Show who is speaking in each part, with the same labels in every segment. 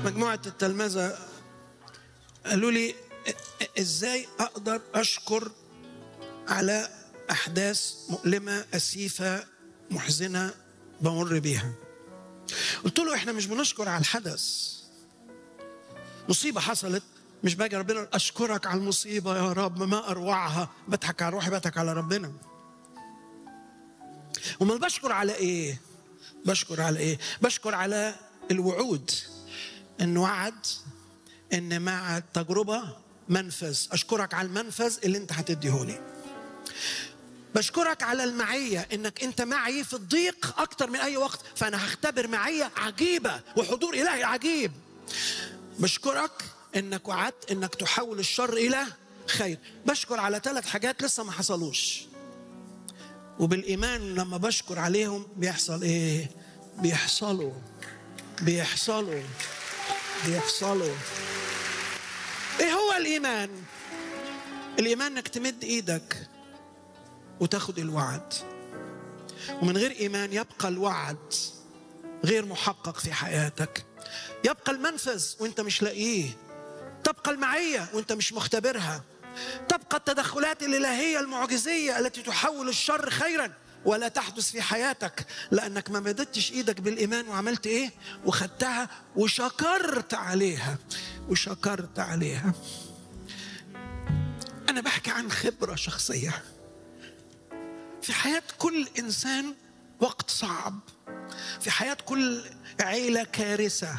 Speaker 1: مجموعة التلمذة قالوا لي ازاي اقدر اشكر على احداث مؤلمة اسيفة محزنة بمر بيها قلت له احنا مش بنشكر على الحدث مصيبة حصلت مش باجي ربنا اشكرك على المصيبة يا رب ما اروعها بضحك على روحي بضحك على ربنا امال بشكر على ايه بشكر على ايه بشكر على الوعود ان وعد ان مع التجربه منفذ اشكرك على المنفذ اللي انت هتديهولي بشكرك على المعية انك انت معي في الضيق اكتر من اي وقت فانا هختبر معية عجيبة وحضور الهي عجيب بشكرك انك وعدت انك تحول الشر الى خير بشكر على ثلاث حاجات لسه ما حصلوش وبالايمان لما بشكر عليهم بيحصل ايه بيحصلوا بيحصلوا بيحصلوا ايه هو الايمان الايمان انك تمد ايدك وتاخد الوعد ومن غير ايمان يبقى الوعد غير محقق في حياتك يبقى المنفذ وانت مش لاقيه تبقى المعيه وانت مش مختبرها تبقى التدخلات الالهيه المعجزيه التي تحول الشر خيرا ولا تحدث في حياتك لانك ما مددتش ايدك بالايمان وعملت ايه وخدتها وشكرت عليها وشكرت عليها انا بحكي عن خبره شخصيه في حياه كل انسان وقت صعب في حياه كل عيله كارثه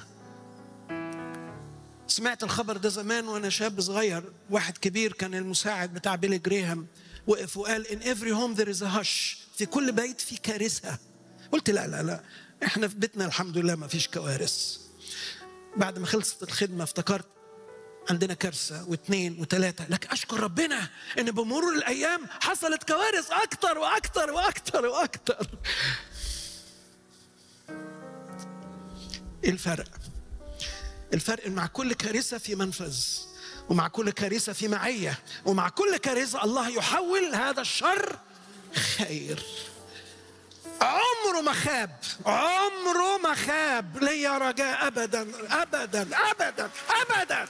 Speaker 1: سمعت الخبر ده زمان وانا شاب صغير واحد كبير كان المساعد بتاع بيلي جريهام وقف وقال in every home there is a hush في كل بيت في كارثه قلت لا لا لا احنا في بيتنا الحمد لله ما فيش كوارث بعد ما خلصت الخدمه افتكرت عندنا كارثه واثنين وثلاثه لكن اشكر ربنا ان بمرور الايام حصلت كوارث اكتر واكتر واكتر واكتر ايه الفرق الفرق مع كل كارثة في منفذ ومع كل كارثة في معية ومع كل كارثة الله يحول هذا الشر خير عمره ما خاب عمره ما خاب ليا رجاء أبدا أبدا أبدا أبدا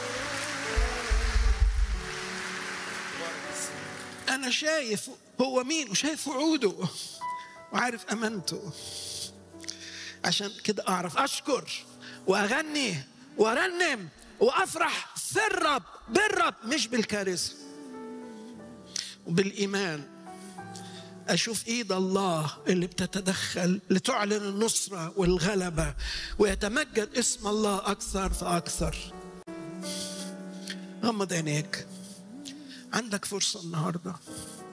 Speaker 1: أنا شايف هو مين وشايف وعوده وعارف أمانته عشان كده أعرف أشكر واغني وارنم وافرح في الرب بالرب مش بالكارثه وبالايمان اشوف ايد الله اللي بتتدخل لتعلن النصره والغلبه ويتمجد اسم الله اكثر فاكثر غمض عينيك عندك فرصه النهارده